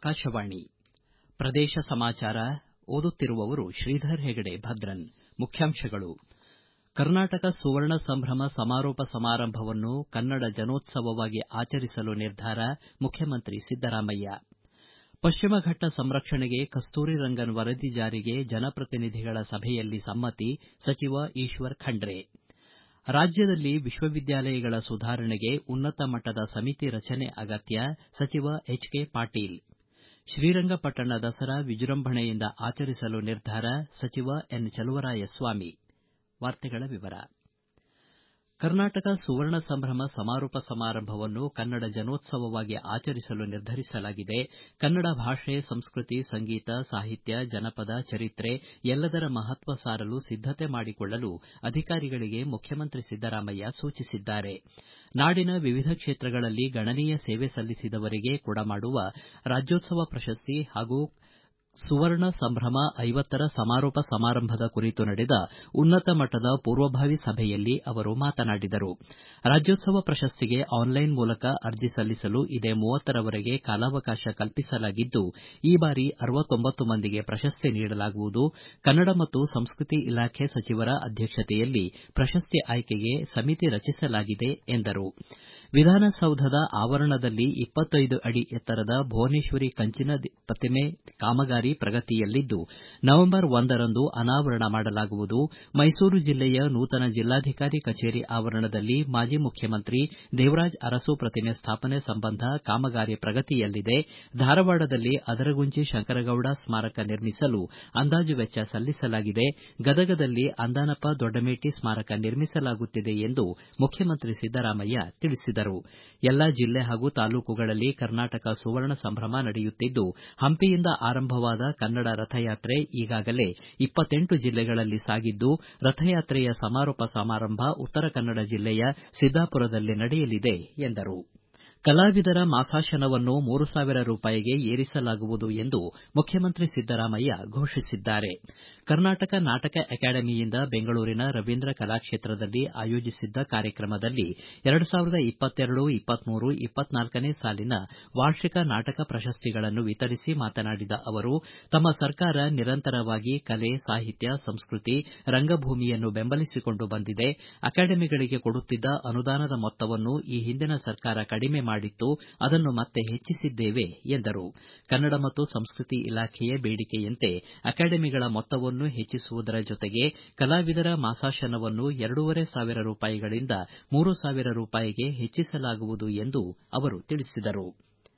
ಆಕಾಶವಾಣಿ ಪ್ರದೇಶ ಸಮಾಚಾರ ಓದುತ್ತಿರುವವರು ಶ್ರೀಧರ್ ಹೆಗಡೆ ಭದ್ರನ್ ಮುಖ್ಯಾಂಶಗಳು ಕರ್ನಾಟಕ ಸುವರ್ಣ ಸಂಭ್ರಮ ಸಮಾರೋಪ ಸಮಾರಂಭವನ್ನು ಕನ್ನಡ ಜನೋತ್ಸವವಾಗಿ ಆಚರಿಸಲು ನಿರ್ಧಾರ ಮುಖ್ಯಮಂತ್ರಿ ಸಿದ್ದರಾಮಯ್ಯ ಪಶ್ಚಿಮ ಘಟ್ಟ ಸಂರಕ್ಷಣೆಗೆ ಕಸ್ತೂರಿ ರಂಗನ್ ವರದಿ ಜಾರಿಗೆ ಜನಪ್ರತಿನಿಧಿಗಳ ಸಭೆಯಲ್ಲಿ ಸಮ್ಮತಿ ಸಚಿವ ಈಶ್ವರ್ ಖಂಡ್ರೆ ರಾಜ್ಯದಲ್ಲಿ ವಿಶ್ವವಿದ್ಯಾಲಯಗಳ ಸುಧಾರಣೆಗೆ ಉನ್ನತ ಮಟ್ಟದ ಸಮಿತಿ ರಚನೆ ಅಗತ್ಯ ಸಚಿವ ಎಚ್ ಕೆ ಪಾಟೀಲ್ ಶ್ರೀರಂಗಪಟ್ಟಣ ದಸರಾ ವಿಜೃಂಭಣೆಯಿಂದ ಆಚರಿಸಲು ನಿರ್ಧಾರ ಸಚಿವ ಎನ್ ಚಲುವರಾಯಸ್ವಾಮಿ ಕರ್ನಾಟಕ ಸುವರ್ಣ ಸಂಭ್ರಮ ಸಮಾರೋಪ ಸಮಾರಂಭವನ್ನು ಕನ್ನಡ ಜನೋತ್ಸವವಾಗಿ ಆಚರಿಸಲು ನಿರ್ಧರಿಸಲಾಗಿದೆ ಕನ್ನಡ ಭಾಷೆ ಸಂಸ್ಕೃತಿ ಸಂಗೀತ ಸಾಹಿತ್ಯ ಜನಪದ ಚರಿತ್ರೆ ಎಲ್ಲದರ ಮಹತ್ವ ಸಾರಲು ಸಿದ್ದತೆ ಮಾಡಿಕೊಳ್ಳಲು ಅಧಿಕಾರಿಗಳಿಗೆ ಮುಖ್ಯಮಂತ್ರಿ ಸಿದ್ದರಾಮಯ್ಯ ಸೂಚಿಸಿದ್ದಾರೆ ನಾಡಿನ ವಿವಿಧ ಕ್ಷೇತ್ರಗಳಲ್ಲಿ ಗಣನೀಯ ಸೇವೆ ಸಲ್ಲಿಸಿದವರಿಗೆ ಕೊಡಮಾಡುವ ರಾಜ್ಯೋತ್ಸವ ಪ್ರಶಸ್ತಿ ಹಾಗೂ ಸುವರ್ಣ ಸಂಭ್ರಮ ಐವತ್ತರ ಸಮಾರೋಪ ಸಮಾರಂಭದ ಕುರಿತು ನಡೆದ ಉನ್ನತ ಮಟ್ಟದ ಪೂರ್ವಭಾವಿ ಸಭೆಯಲ್ಲಿ ಅವರು ಮಾತನಾಡಿದರು ರಾಜ್ಯೋತ್ಸವ ಪ್ರಶಸ್ತಿಗೆ ಆನ್ಲೈನ್ ಮೂಲಕ ಅರ್ಜಿ ಸಲ್ಲಿಸಲು ಇದೇ ಮೂವತ್ತರವರೆಗೆ ಕಾಲಾವಕಾಶ ಕಲ್ಪಿಸಲಾಗಿದ್ದು ಈ ಬಾರಿ ಅರವತ್ತೊಂಬತ್ತು ಮಂದಿಗೆ ಪ್ರಶಸ್ತಿ ನೀಡಲಾಗುವುದು ಕನ್ನಡ ಮತ್ತು ಸಂಸ್ಕೃತಿ ಇಲಾಖೆ ಸಚಿವರ ಅಧ್ಯಕ್ಷತೆಯಲ್ಲಿ ಪ್ರಶಸ್ತಿ ಆಯ್ಕೆಗೆ ಸಮಿತಿ ರಚಿಸಲಾಗಿದೆ ಎಂದರು ವಿಧಾನಸೌಧದ ಆವರಣದಲ್ಲಿ ಇಪ್ಪತ್ತೈದು ಅಡಿ ಎತ್ತರದ ಭುವನೇಶ್ವರಿ ಕಂಚಿನ ಪ್ರತಿಮೆ ಕಾಮಗಾರಿ ಪ್ರಗತಿಯಲ್ಲಿದ್ದು ನವೆಂಬರ್ ಒಂದರಂದು ಅನಾವರಣ ಮಾಡಲಾಗುವುದು ಮೈಸೂರು ಜಿಲ್ಲೆಯ ನೂತನ ಜಿಲ್ಲಾಧಿಕಾರಿ ಕಚೇರಿ ಆವರಣದಲ್ಲಿ ಮಾಜಿ ಮುಖ್ಯಮಂತ್ರಿ ದೇವರಾಜ ಅರಸು ಪ್ರತಿಮೆ ಸ್ಥಾಪನೆ ಸಂಬಂಧ ಕಾಮಗಾರಿ ಪ್ರಗತಿಯಲ್ಲಿದೆ ಧಾರವಾಡದಲ್ಲಿ ಅದರಗುಂಜಿ ಶಂಕರಗೌಡ ಸ್ಮಾರಕ ನಿರ್ಮಿಸಲು ಅಂದಾಜು ವೆಚ್ಚ ಸಲ್ಲಿಸಲಾಗಿದೆ ಗದಗದಲ್ಲಿ ಅಂದಾನಪ್ಪ ದೊಡ್ಡಮೇಟಿ ಸ್ಮಾರಕ ನಿರ್ಮಿಸಲಾಗುತ್ತಿದೆ ಎಂದು ಮುಖ್ಯಮಂತ್ರಿ ಸಿದ್ದರಾಮಯ್ಯ ತಿಳಿಸಿದರು ಎಲ್ಲಾ ಜಿಲ್ಲೆ ಹಾಗೂ ತಾಲೂಕುಗಳಲ್ಲಿ ಕರ್ನಾಟಕ ಸುವರ್ಣ ಸಂಭ್ರಮ ನಡೆಯುತ್ತಿದ್ದು ಹಂಪಿಯಿಂದ ಆರಂಭವಾದ ಕನ್ನಡ ರಥಯಾತ್ರೆ ಈಗಾಗಲೇ ಇಪ್ಪತ್ತೆಂಟು ಜಿಲ್ಲೆಗಳಲ್ಲಿ ಸಾಗಿದ್ದು ರಥಯಾತ್ರೆಯ ಸಮಾರೋಪ ಸಮಾರಂಭ ಉತ್ತರ ಕನ್ನಡ ಜಿಲ್ಲೆಯ ಸಿದ್ದಾಪುರದಲ್ಲಿ ನಡೆಯಲಿದೆ ಎಂದರು ಕಲಾವಿದರ ಮಾಸಾಶನವನ್ನು ಮೂರು ಸಾವಿರ ರೂಪಾಯಿಗೆ ಏರಿಸಲಾಗುವುದು ಎಂದು ಮುಖ್ಯಮಂತ್ರಿ ಸಿದ್ದರಾಮಯ್ಯ ಘೋಷಿಸಿದ್ದಾರೆ ಕರ್ನಾಟಕ ನಾಟಕ ಅಕಾಡೆಮಿಯಿಂದ ಬೆಂಗಳೂರಿನ ರವೀಂದ್ರ ಕಲಾಕ್ಷೇತ್ರದಲ್ಲಿ ಆಯೋಜಿಸಿದ್ದ ಕಾರ್ಯಕ್ರಮದಲ್ಲಿ ಎರಡು ಸಾವಿರದ ಇಪ್ಪತ್ತೆರಡು ಇಪ್ಪತ್ಮೂರು ಇಪ್ಪತ್ನಾಲ್ಕನೇ ಸಾಲಿನ ವಾರ್ಷಿಕ ನಾಟಕ ಪ್ರಶಸ್ತಿಗಳನ್ನು ವಿತರಿಸಿ ಮಾತನಾಡಿದ ಅವರು ತಮ್ಮ ಸರ್ಕಾರ ನಿರಂತರವಾಗಿ ಕಲೆ ಸಾಹಿತ್ಯ ಸಂಸ್ಕೃತಿ ರಂಗಭೂಮಿಯನ್ನು ಬೆಂಬಲಿಸಿಕೊಂಡು ಬಂದಿದೆ ಅಕಾಡೆಮಿಗಳಿಗೆ ಕೊಡುತ್ತಿದ್ದ ಅನುದಾನದ ಮೊತ್ತವನ್ನು ಈ ಹಿಂದಿನ ಸರ್ಕಾರ ಕಡಿಮೆ ಮಾಡಿತ್ತು ಅದನ್ನು ಮತ್ತೆ ಹೆಚ್ಚಿಸಿದ್ದೇವೆ ಎಂದರು ಕನ್ನಡ ಮತ್ತು ಸಂಸ್ಕೃತಿ ಇಲಾಖೆಯ ಬೇಡಿಕೆಯಂತೆ ಅಕಾಡೆಮಿಗಳ ಮೊತ್ತವನ್ನು ಹೆಚ್ಚಿಸುವುದರ ಜೊತೆಗೆ ಕಲಾವಿದರ ಮಾಸಾಶನವನ್ನು ಎರಡೂವರೆ ಸಾವಿರ ರೂಪಾಯಿಗಳಿಂದ ಮೂರು ಸಾವಿರ ರೂಪಾಯಿಗೆ ಹೆಚ್ಚಿಸಲಾಗುವುದು ಎಂದು ಅವರು ತಿಳಿಸಿದರು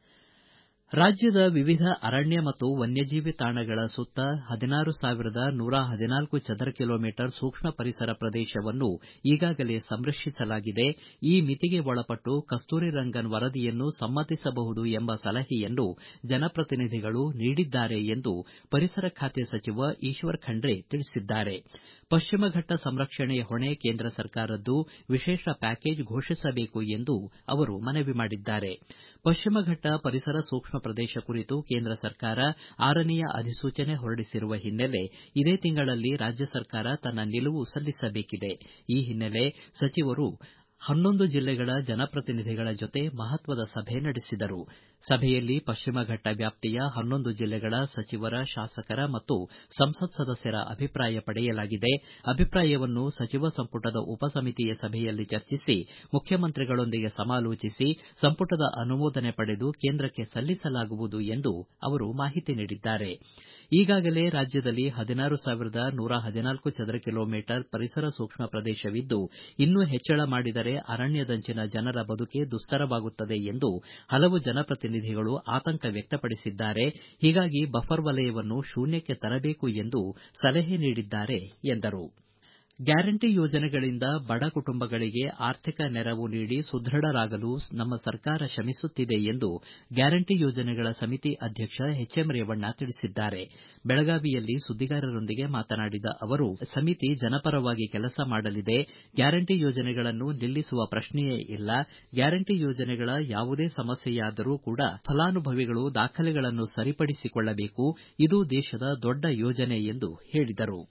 ರಾಜ್ಯದ ವಿವಿಧ ಅರಣ್ಯ ಮತ್ತು ವನ್ಯಜೀವಿ ತಾಣಗಳ ಸುತ್ತ ಹದಿನಾರು ಸಾವಿರದ ನೂರ ಹದಿನಾಲ್ಕು ಚದರ ಕಿಲೋಮೀಟರ್ ಸೂಕ್ಷ್ಮ ಪರಿಸರ ಪ್ರದೇಶವನ್ನು ಈಗಾಗಲೇ ಸಂರಕ್ಷಿಸಲಾಗಿದೆ ಈ ಮಿತಿಗೆ ಒಳಪಟ್ಟು ಕಸ್ತೂರಿ ರಂಗನ್ ವರದಿಯನ್ನು ಸಮ್ಮತಿಸಬಹುದು ಎಂಬ ಸಲಹೆಯನ್ನು ಜನಪ್ರತಿನಿಧಿಗಳು ನೀಡಿದ್ದಾರೆ ಎಂದು ಪರಿಸರ ಖಾತೆ ಸಚಿವ ಈಶ್ವರ್ ಖಂಡ್ರೆ ತಿಳಿಸಿದ್ದಾರೆ ಪಶ್ಚಿಮ ಘಟ್ಟ ಸಂರಕ್ಷಣೆಯ ಹೊಣೆ ಕೇಂದ್ರ ಸರ್ಕಾರದ್ದು ವಿಶೇಷ ಪ್ಯಾಕೇಜ್ ಘೋಷಿಸಬೇಕು ಎಂದು ಅವರು ಮನವಿ ಮಾಡಿದ್ದಾರೆ ಪಶ್ಚಿಮ ಘಟ್ಟ ಪರಿಸರ ಸೂಕ್ಷ್ಮ ಪ್ರದೇಶ ಕುರಿತು ಕೇಂದ್ರ ಸರ್ಕಾರ ಆರನೆಯ ಅಧಿಸೂಚನೆ ಹೊರಡಿಸಿರುವ ಹಿನ್ನೆಲೆ ಇದೇ ತಿಂಗಳಲ್ಲಿ ರಾಜ್ಯ ಸರ್ಕಾರ ತನ್ನ ನಿಲುವು ಸಲ್ಲಿಸಬೇಕಿದೆ ಈ ಹಿನ್ನೆಲೆ ಸಚಿವರು ಹನ್ನೊಂದು ಜಿಲ್ಲೆಗಳ ಜನಪ್ರತಿನಿಧಿಗಳ ಜೊತೆ ಮಹತ್ವದ ಸಭೆ ನಡೆಸಿದರು ಸಭೆಯಲ್ಲಿ ಪಶ್ಚಿಮ ಘಟ್ಟ ವ್ಯಾಪ್ತಿಯ ಹನ್ನೊಂದು ಜಿಲ್ಲೆಗಳ ಸಚಿವರ ಶಾಸಕರ ಮತ್ತು ಸಂಸತ್ ಸದಸ್ಯರ ಅಭಿಪ್ರಾಯ ಪಡೆಯಲಾಗಿದೆ ಅಭಿಪ್ರಾಯವನ್ನು ಸಚಿವ ಸಂಪುಟದ ಉಪಸಮಿತಿಯ ಸಭೆಯಲ್ಲಿ ಚರ್ಚಿಸಿ ಮುಖ್ಯಮಂತ್ರಿಗಳೊಂದಿಗೆ ಸಮಾಲೋಚಿಸಿ ಸಂಪುಟದ ಅನುಮೋದನೆ ಪಡೆದು ಕೇಂದ್ರಕ್ಕೆ ಸಲ್ಲಿಸಲಾಗುವುದು ಎಂದು ಅವರು ಮಾಹಿತಿ ನೀಡಿದ್ದಾರೆ ಈಗಾಗಲೇ ರಾಜ್ಯದಲ್ಲಿ ಹದಿನಾರು ಸಾವಿರದ ನೂರ ಹದಿನಾಲ್ಕು ಚದರ ಕಿಲೋಮೀಟರ್ ಪರಿಸರ ಸೂಕ್ಷ್ಮ ಪ್ರದೇಶವಿದ್ದು ಇನ್ನೂ ಹೆಚ್ಚಳ ಮಾಡಿದರೆ ಅರಣ್ಯದಂಚಿನ ಜನರ ಬದುಕೆ ದುಸ್ತರವಾಗುತ್ತದೆ ಎಂದು ಹಲವು ಜನಪ್ರತಿನಿಧಿಗಳು ಆತಂಕ ವ್ಯಕ್ತಪಡಿಸಿದ್ದಾರೆ ಹೀಗಾಗಿ ಬಫರ್ ವಲಯವನ್ನು ಶೂನ್ಯಕ್ಕೆ ತರಬೇಕು ಎಂದು ಸಲಹೆ ನೀಡಿದ್ದಾರೆ ಎಂದರು ಗ್ಯಾರಂಟಿ ಯೋಜನೆಗಳಿಂದ ಬಡ ಕುಟುಂಬಗಳಿಗೆ ಆರ್ಥಿಕ ನೆರವು ನೀಡಿ ಸುದೃಢರಾಗಲು ನಮ್ಮ ಸರ್ಕಾರ ಶ್ರಮಿಸುತ್ತಿದೆ ಎಂದು ಗ್ಯಾರಂಟಿ ಯೋಜನೆಗಳ ಸಮಿತಿ ಅಧ್ಯಕ್ಷ ಎಚ್ ಎಂ ರೇವಣ್ಣ ತಿಳಿಸಿದ್ದಾರೆ ಬೆಳಗಾವಿಯಲ್ಲಿ ಸುದ್ದಿಗಾರರೊಂದಿಗೆ ಮಾತನಾಡಿದ ಅವರು ಸಮಿತಿ ಜನಪರವಾಗಿ ಕೆಲಸ ಮಾಡಲಿದೆ ಗ್ಯಾರಂಟಿ ಯೋಜನೆಗಳನ್ನು ನಿಲ್ಲಿಸುವ ಪ್ರಶ್ನೆಯೇ ಇಲ್ಲ ಗ್ಯಾರಂಟಿ ಯೋಜನೆಗಳ ಯಾವುದೇ ಸಮಸ್ಯೆಯಾದರೂ ಕೂಡ ಫಲಾನುಭವಿಗಳು ದಾಖಲೆಗಳನ್ನು ಸರಿಪಡಿಸಿಕೊಳ್ಳಬೇಕು ಇದು ದೇಶದ ದೊಡ್ಡ ಯೋಜನೆ ಎಂದು ಹೇಳಿದರು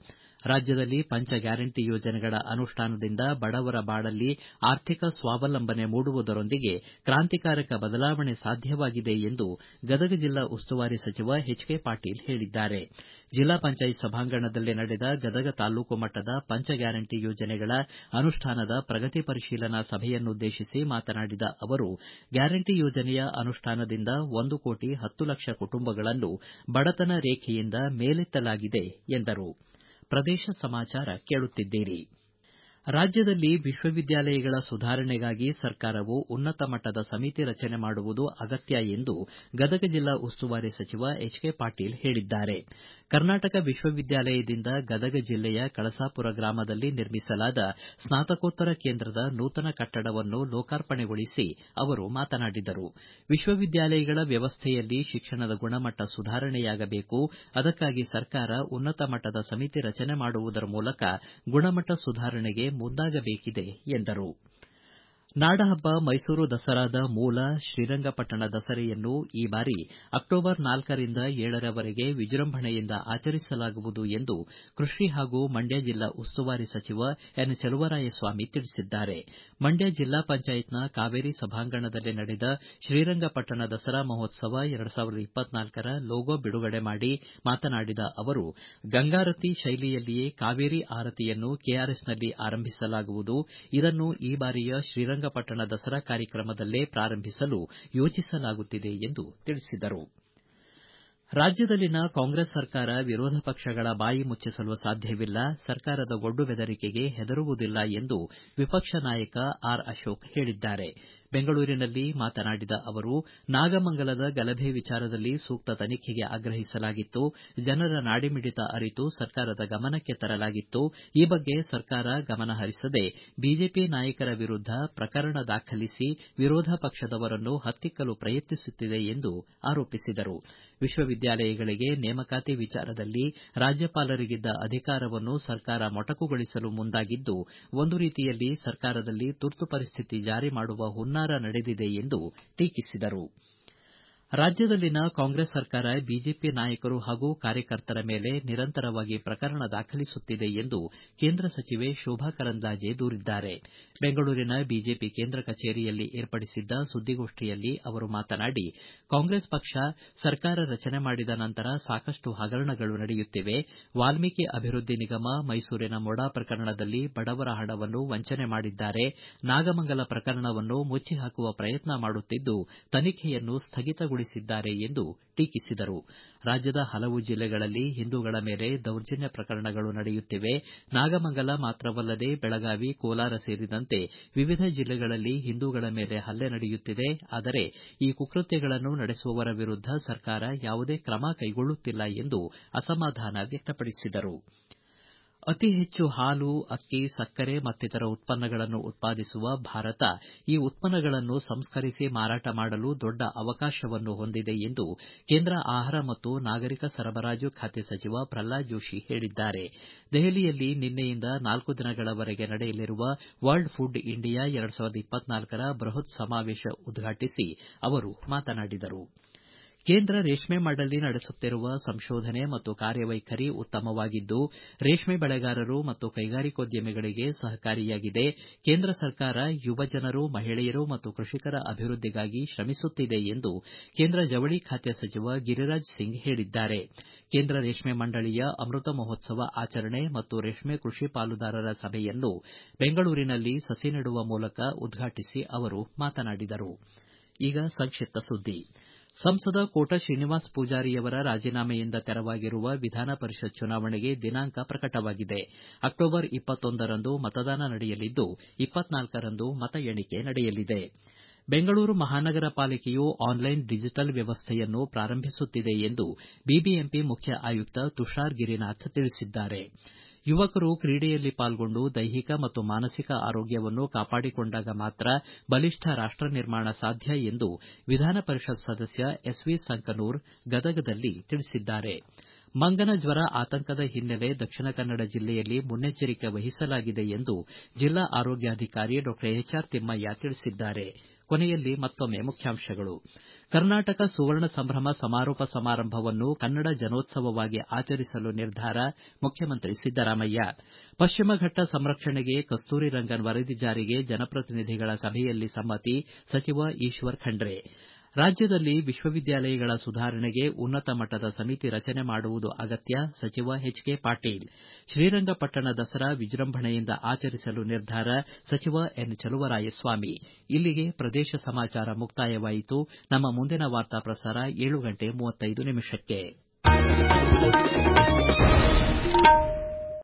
ರಾಜ್ಯದಲ್ಲಿ ಪಂಚ ಗ್ಯಾರಂಟಿ ಯೋಜನೆಗಳ ಅನುಷ್ಠಾನದಿಂದ ಬಡವರ ಬಾಳಲ್ಲಿ ಆರ್ಥಿಕ ಸ್ವಾವಲಂಬನೆ ಮೂಡುವುದರೊಂದಿಗೆ ಕ್ರಾಂತಿಕಾರಕ ಬದಲಾವಣೆ ಸಾಧ್ಯವಾಗಿದೆ ಎಂದು ಗದಗ ಜಿಲ್ಲಾ ಉಸ್ತುವಾರಿ ಸಚಿವ ಎಚ್ ಕೆ ಪಾಟೀಲ್ ಹೇಳಿದ್ದಾರೆ ಜಿಲ್ಲಾ ಪಂಚಾಯತ್ ಸಭಾಂಗಣದಲ್ಲಿ ನಡೆದ ಗದಗ ತಾಲೂಕು ಮಟ್ಟದ ಪಂಚ ಗ್ಯಾರಂಟಿ ಯೋಜನೆಗಳ ಅನುಷ್ಠಾನದ ಪ್ರಗತಿ ಪರಿಶೀಲನಾ ಸಭೆಯನ್ನುದ್ದೇಶಿಸಿ ಮಾತನಾಡಿದ ಅವರು ಗ್ಯಾರಂಟಿ ಯೋಜನೆಯ ಅನುಷ್ಠಾನದಿಂದ ಒಂದು ಕೋಟಿ ಹತ್ತು ಲಕ್ಷ ಕುಟುಂಬಗಳನ್ನು ಬಡತನ ರೇಖೆಯಿಂದ ಮೇಲೆತ್ತಲಾಗಿದೆ ಎಂದರು ಪ್ರದೇಶ ಸಮಾಚಾರ ಕೇಳುತ್ತಿದ್ದೀರಿ ರಾಜ್ಯದಲ್ಲಿ ವಿಶ್ವವಿದ್ಯಾಲಯಗಳ ಸುಧಾರಣೆಗಾಗಿ ಸರ್ಕಾರವು ಉನ್ನತ ಮಟ್ಟದ ಸಮಿತಿ ರಚನೆ ಮಾಡುವುದು ಅಗತ್ಯ ಎಂದು ಗದಗ ಜಿಲ್ಲಾ ಉಸ್ತುವಾರಿ ಸಚಿವ ಎಚ್ ಕೆ ಪಾಟೀಲ್ ಹೇಳಿದ್ದಾರೆ ಕರ್ನಾಟಕ ವಿಶ್ವವಿದ್ಯಾಲಯದಿಂದ ಗದಗ ಜಿಲ್ಲೆಯ ಕಳಸಾಪುರ ಗ್ರಾಮದಲ್ಲಿ ನಿರ್ಮಿಸಲಾದ ಸ್ನಾತಕೋತ್ತರ ಕೇಂದ್ರದ ನೂತನ ಕಟ್ಟಡವನ್ನು ಲೋಕಾರ್ಪಣೆಗೊಳಿಸಿ ಅವರು ಮಾತನಾಡಿದರು ವಿಶ್ವವಿದ್ಯಾಲಯಗಳ ವ್ಯವಸ್ಥೆಯಲ್ಲಿ ಶಿಕ್ಷಣದ ಗುಣಮಟ್ಟ ಸುಧಾರಣೆಯಾಗಬೇಕು ಅದಕ್ಕಾಗಿ ಸರ್ಕಾರ ಉನ್ನತ ಮಟ್ಟದ ಸಮಿತಿ ರಚನೆ ಮಾಡುವುದರ ಮೂಲಕ ಗುಣಮಟ್ಟ ಸುಧಾರಣೆಗೆ ಮುಂದಾಗಬೇಕಿದೆ ಎಂದರು ನಾಡಹಬ್ಬ ಮೈಸೂರು ದಸರಾದ ಮೂಲ ಶ್ರೀರಂಗಪಟ್ಟಣ ದಸರೆಯನ್ನು ಈ ಬಾರಿ ಅಕ್ಟೋಬರ್ ನಾಲ್ಕರಿಂದ ಏಳರವರೆಗೆ ವಿಜೃಂಭಣೆಯಿಂದ ಆಚರಿಸಲಾಗುವುದು ಎಂದು ಕೃಷಿ ಹಾಗೂ ಮಂಡ್ಯ ಜಿಲ್ಲಾ ಉಸ್ತುವಾರಿ ಸಚಿವ ಎನ್ ಚಲುವರಾಯಸ್ವಾಮಿ ತಿಳಿಸಿದ್ದಾರೆ ಮಂಡ್ಯ ಜಿಲ್ಲಾ ಪಂಚಾಯತ್ನ ಕಾವೇರಿ ಸಭಾಂಗಣದಲ್ಲಿ ನಡೆದ ಶ್ರೀರಂಗಪಟ್ಟಣ ದಸರಾ ಮಹೋತ್ಸವ ಎರಡು ಸಾವಿರದ ಇಪ್ಪತ್ನಾಲ್ಕರ ಲೋಗೋ ಬಿಡುಗಡೆ ಮಾಡಿ ಮಾತನಾಡಿದ ಅವರು ಗಂಗಾರತಿ ಶೈಲಿಯಲ್ಲಿಯೇ ಕಾವೇರಿ ಆರತಿಯನ್ನು ಕೆಆರ್ಎಸ್ನಲ್ಲಿ ಆರಂಭಿಸಲಾಗುವುದು ಇದನ್ನು ಈ ಬಾರಿಯ ಶ್ರೀರಂಗಪಟ್ಟಣ ದಸರಾ ಕಾರ್ಯಕ್ರಮದಲ್ಲೇ ಪ್ರಾರಂಭಿಸಲು ಯೋಚಿಸಲಾಗುತ್ತಿದೆ ಎಂದು ತಿಳಿಸಿದರು ರಾಜ್ಯದಲ್ಲಿನ ಕಾಂಗ್ರೆಸ್ ಸರ್ಕಾರ ವಿರೋಧ ಪಕ್ಷಗಳ ಬಾಯಿ ಮುಚ್ಚಿಸಲು ಸಾಧ್ಯವಿಲ್ಲ ಸರ್ಕಾರದ ಗೊಡ್ಡು ಬೆದರಿಕೆಗೆ ಹೆದರುವುದಿಲ್ಲ ಎಂದು ವಿಪಕ್ಷ ನಾಯಕ ಆರ್ ಅಶೋಕ್ ಹೇಳಿದ್ದಾರೆ ಬೆಂಗಳೂರಿನಲ್ಲಿ ಮಾತನಾಡಿದ ಅವರು ನಾಗಮಂಗಲದ ಗಲಭೆ ವಿಚಾರದಲ್ಲಿ ಸೂಕ್ತ ತನಿಖೆಗೆ ಆಗ್ರಹಿಸಲಾಗಿತ್ತು ಜನರ ನಾಡಿಮಿಡಿತ ಅರಿತು ಸರ್ಕಾರದ ಗಮನಕ್ಕೆ ತರಲಾಗಿತ್ತು ಈ ಬಗ್ಗೆ ಸರ್ಕಾರ ಗಮನ ಹರಿಸದೆ ಬಿಜೆಪಿ ನಾಯಕರ ವಿರುದ್ಧ ಪ್ರಕರಣ ದಾಖಲಿಸಿ ವಿರೋಧ ಪಕ್ಷದವರನ್ನು ಹತ್ತಿಕ್ಕಲು ಪ್ರಯತ್ನಿಸುತ್ತಿದೆ ಎಂದು ಆರೋಪಿಸಿದರು ವಿಶ್ವವಿದ್ಯಾಲಯಗಳಿಗೆ ನೇಮಕಾತಿ ವಿಚಾರದಲ್ಲಿ ರಾಜ್ಯಪಾಲರಿಗಿದ್ದ ಅಧಿಕಾರವನ್ನು ಸರ್ಕಾರ ಮೊಟಕುಗೊಳಿಸಲು ಮುಂದಾಗಿದ್ದು ಒಂದು ರೀತಿಯಲ್ಲಿ ಸರ್ಕಾರದಲ್ಲಿ ತುರ್ತು ಪರಿಸ್ಥಿತಿ ಜಾರಿ ಮಾಡುವ ಹುನ್ನಾರ ನಡೆದಿದೆ ಎಂದು ಟೀಕಿಸಿದರು ರಾಜ್ಯದಲ್ಲಿನ ಕಾಂಗ್ರೆಸ್ ಸರ್ಕಾರ ಬಿಜೆಪಿ ನಾಯಕರು ಹಾಗೂ ಕಾರ್ಯಕರ್ತರ ಮೇಲೆ ನಿರಂತರವಾಗಿ ಪ್ರಕರಣ ದಾಖಲಿಸುತ್ತಿದೆ ಎಂದು ಕೇಂದ್ರ ಸಚಿವೆ ಶೋಭಾ ಕರಂದ್ಲಾಜೆ ದೂರಿದ್ದಾರೆ ಬೆಂಗಳೂರಿನ ಬಿಜೆಪಿ ಕೇಂದ್ರ ಕಚೇರಿಯಲ್ಲಿ ಏರ್ಪಡಿಸಿದ್ದ ಸುದ್ದಿಗೋಷ್ಠಿಯಲ್ಲಿ ಅವರು ಮಾತನಾಡಿ ಕಾಂಗ್ರೆಸ್ ಪಕ್ಷ ಸರ್ಕಾರ ರಚನೆ ಮಾಡಿದ ನಂತರ ಸಾಕಷ್ಟು ಹಗರಣಗಳು ನಡೆಯುತ್ತಿವೆ ವಾಲ್ಮೀಕಿ ಅಭಿವೃದ್ಧಿ ನಿಗಮ ಮೈಸೂರಿನ ಮುಡಾ ಪ್ರಕರಣದಲ್ಲಿ ಬಡವರ ಹಣವನ್ನು ವಂಚನೆ ಮಾಡಿದ್ದಾರೆ ನಾಗಮಂಗಲ ಪ್ರಕರಣವನ್ನು ಮುಚ್ಚಿ ಹಾಕುವ ಪ್ರಯತ್ನ ಮಾಡುತ್ತಿದ್ದು ತನಿಖೆಯನ್ನು ಸ್ಥಗಿತಗೊಳಿಸಿದ್ದಾರೆ ಎಂದು ಟೀಕಿಸಿದರು ರಾಜ್ಯದ ಹಲವು ಜಿಲ್ಲೆಗಳಲ್ಲಿ ಹಿಂದೂಗಳ ಮೇಲೆ ದೌರ್ಜನ್ಯ ಪ್ರಕರಣಗಳು ನಡೆಯುತ್ತಿವೆ ನಾಗಮಂಗಲ ಮಾತ್ರವಲ್ಲದೆ ಬೆಳಗಾವಿ ಕೋಲಾರ ಸೇರಿದಂತೆ ವಿವಿಧ ಜಿಲ್ಲೆಗಳಲ್ಲಿ ಹಿಂದೂಗಳ ಮೇಲೆ ಹಲ್ಲೆ ನಡೆಯುತ್ತಿದೆ ಆದರೆ ಈ ಕುಕೃತ್ಯಗಳನ್ನು ನಡೆಸುವವರ ವಿರುದ್ಧ ಸರ್ಕಾರ ಯಾವುದೇ ಕ್ರಮ ಕೈಗೊಳ್ಳುತ್ತಿಲ್ಲ ಎಂದು ಅಸಮಾಧಾನ ವ್ಯಕ್ತಪಡಿಸಿದರು ಅತಿ ಹೆಚ್ಚು ಹಾಲು ಅಕ್ಕಿ ಸಕ್ಕರೆ ಮತ್ತಿತರ ಉತ್ಪನ್ನಗಳನ್ನು ಉತ್ಪಾದಿಸುವ ಭಾರತ ಈ ಉತ್ಪನ್ನಗಳನ್ನು ಸಂಸ್ಕರಿಸಿ ಮಾರಾಟ ಮಾಡಲು ದೊಡ್ಡ ಅವಕಾಶವನ್ನು ಹೊಂದಿದೆ ಎಂದು ಕೇಂದ್ರ ಆಹಾರ ಮತ್ತು ನಾಗರಿಕ ಸರಬರಾಜು ಖಾತೆ ಸಚಿವ ಪ್ರಹ್ಲಾದ್ ಜೋಶಿ ಹೇಳಿದ್ದಾರೆ ದೆಹಲಿಯಲ್ಲಿ ನಿನ್ನೆಯಿಂದ ನಾಲ್ಕು ದಿನಗಳವರೆಗೆ ನಡೆಯಲಿರುವ ವರ್ಲ್ಡ್ ಫುಡ್ ಇಂಡಿಯಾ ಎರಡು ಸಾವಿರದ ಇಪ್ಪತ್ನಾಲ್ಕರ ಬೃಹತ್ ಸಮಾವೇಶ ಉದ್ಘಾಟಿಸಿ ಅವರು ಮಾತನಾಡಿದರು ಕೇಂದ್ರ ರೇಷ್ಮೆ ಮಂಡಳಿ ನಡೆಸುತ್ತಿರುವ ಸಂಶೋಧನೆ ಮತ್ತು ಕಾರ್ಯವೈಖರಿ ಉತ್ತಮವಾಗಿದ್ದು ರೇಷ್ಮೆ ಬೆಳೆಗಾರರು ಮತ್ತು ಕೈಗಾರಿಕೋದ್ಯಮಿಗಳಿಗೆ ಸಹಕಾರಿಯಾಗಿದೆ ಕೇಂದ್ರ ಸರ್ಕಾರ ಯುವಜನರು ಮಹಿಳೆಯರು ಮತ್ತು ಕೃಷಿಕರ ಅಭಿವೃದ್ಧಿಗಾಗಿ ಶ್ರಮಿಸುತ್ತಿದೆ ಎಂದು ಕೇಂದ್ರ ಜವಳಿ ಖಾತೆ ಸಚಿವ ಗಿರಿರಾಜ್ ಸಿಂಗ್ ಹೇಳಿದ್ದಾರೆ ಕೇಂದ್ರ ರೇಷ್ಮೆ ಮಂಡಳಿಯ ಅಮೃತ ಮಹೋತ್ಸವ ಆಚರಣೆ ಮತ್ತು ರೇಷ್ಮೆ ಕೃಷಿ ಪಾಲುದಾರರ ಸಭೆಯನ್ನು ಬೆಂಗಳೂರಿನಲ್ಲಿ ಸಸಿ ನೆಡುವ ಮೂಲಕ ಉದ್ಘಾಟಿಸಿ ಅವರು ಮಾತನಾಡಿದರು ಈಗ ಸಂಕ್ಷಿಪ್ತ ಸುದ್ದಿ ಸಂಸದ ಕೋಟ ಶ್ರೀನಿವಾಸ ಪೂಜಾರಿಯವರ ರಾಜೀನಾಮೆಯಿಂದ ತೆರವಾಗಿರುವ ವಿಧಾನ ಪರಿಷತ್ ಚುನಾವಣೆಗೆ ದಿನಾಂಕ ಪ್ರಕಟವಾಗಿದೆ ಅಕ್ಟೋಬರ್ ಇಪ್ಪತ್ತೊಂದರಂದು ಮತದಾನ ನಡೆಯಲಿದ್ದು ಇಪ್ಪತ್ನಾಲ್ಕರಂದು ಮತ ಎಣಿಕೆ ನಡೆಯಲಿದೆ ಬೆಂಗಳೂರು ಮಹಾನಗರ ಪಾಲಿಕೆಯು ಆನ್ಲೈನ್ ಡಿಜಿಟಲ್ ವ್ಯವಸ್ಥೆಯನ್ನು ಪ್ರಾರಂಭಿಸುತ್ತಿದೆ ಎಂದು ಬಿಬಿಎಂಪಿ ಮುಖ್ಯ ಆಯುಕ್ತ ತುಷಾರ್ ಗಿರಿನಾಥ್ ತಿಳಿಸಿದ್ದಾರೆ ಯುವಕರು ಕ್ರೀಡೆಯಲ್ಲಿ ಪಾಲ್ಗೊಂಡು ದೈಹಿಕ ಮತ್ತು ಮಾನಸಿಕ ಆರೋಗ್ಯವನ್ನು ಕಾಪಾಡಿಕೊಂಡಾಗ ಮಾತ್ರ ಬಲಿಷ್ಠ ರಾಷ್ಟ ನಿರ್ಮಾಣ ಸಾಧ್ಯ ಎಂದು ವಿಧಾನ ಪರಿಷತ್ ಸದಸ್ಯ ಎಸ್ ವಿ ಸಂಕನೂರ ಗದಗದಲ್ಲಿ ತಿಳಿಸಿದ್ದಾರೆ ಮಂಗನ ಜ್ವರ ಆತಂಕದ ಹಿನ್ನೆಲೆ ದಕ್ಷಿಣ ಕನ್ನಡ ಜಿಲ್ಲೆಯಲ್ಲಿ ಮುನ್ನೆಚ್ಚರಿಕೆ ವಹಿಸಲಾಗಿದೆ ಎಂದು ಜಿಲ್ಲಾ ಆರೋಗ್ಯಾಧಿಕಾರಿ ಡಾ ಎಚ್ ಆರ್ ತಿಮ್ಮಯ್ಯ ತಿಳಿಸಿದ್ದಾರೆ ಕೊನೆಯಲ್ಲಿ ಮತ್ತೊಮ್ಮೆ ಮುಖ್ಯಾಂಶಗಳು ಕರ್ನಾಟಕ ಸುವರ್ಣ ಸಂಭ್ರಮ ಸಮಾರೋಪ ಸಮಾರಂಭವನ್ನು ಕನ್ನಡ ಜನೋತ್ಸವವಾಗಿ ಆಚರಿಸಲು ನಿರ್ಧಾರ ಮುಖ್ಯಮಂತ್ರಿ ಸಿದ್ದರಾಮಯ್ಯ ಪಶ್ಚಿಮಘಟ್ಟ ಸಂರಕ್ಷಣೆಗೆ ಕಸ್ತೂರಿ ರಂಗನ್ ವರದಿ ಜಾರಿಗೆ ಜನಪ್ರತಿನಿಧಿಗಳ ಸಭೆಯಲ್ಲಿ ಸಮ್ಮತಿ ಸಚಿವ ಈಶ್ವರ ಖಂಡ್ರೆ ರಾಜ್ಯದಲ್ಲಿ ವಿಶ್ವವಿದ್ಯಾಲಯಗಳ ಸುಧಾರಣೆಗೆ ಉನ್ನತ ಮಟ್ಟದ ಸಮಿತಿ ರಚನೆ ಮಾಡುವುದು ಅಗತ್ಯ ಸಚಿವ ಎಚ್ ಕೆ ಪಾಟೀಲ್ ಶ್ರೀರಂಗಪಟ್ಟಣ ದಸರಾ ವಿಜೃಂಭಣೆಯಿಂದ ಆಚರಿಸಲು ನಿರ್ಧಾರ ಸಚಿವ ಎನ್ ಚಲುವರಾಯಸ್ವಾಮಿ ಇಲ್ಲಿಗೆ ಪ್ರದೇಶ ಸಮಾಚಾರ ಮುಕ್ತಾಯವಾಯಿತು ನಮ್ಮ ಮುಂದಿನ ವಾರ್ತಾ ಪ್ರಸಾರ ಏಳು ಗಂಟೆ ಮೂವತ್ತೈದು ನಿಮಿಷಕ್ಕೆ